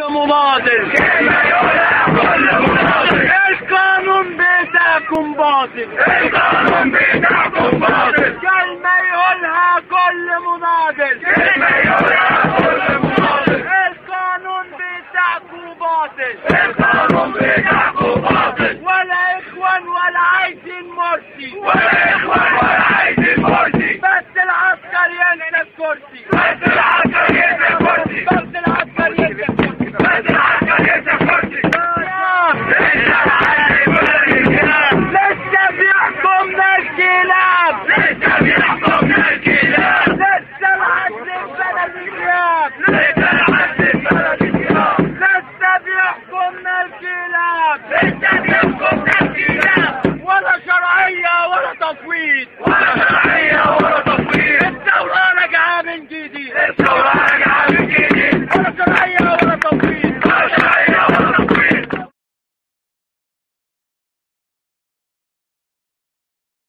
كل مناضل كلمة يقولها كل مناضل القانون بتاعكم باطل القانون بتاعكم باطل كلمة يقولها كل مناضل كلمة يقولها كل مناضل القانون بتاعكم باطل القانون بتاعكم باطل ولا اخوان ولا عايزين مرسي ولا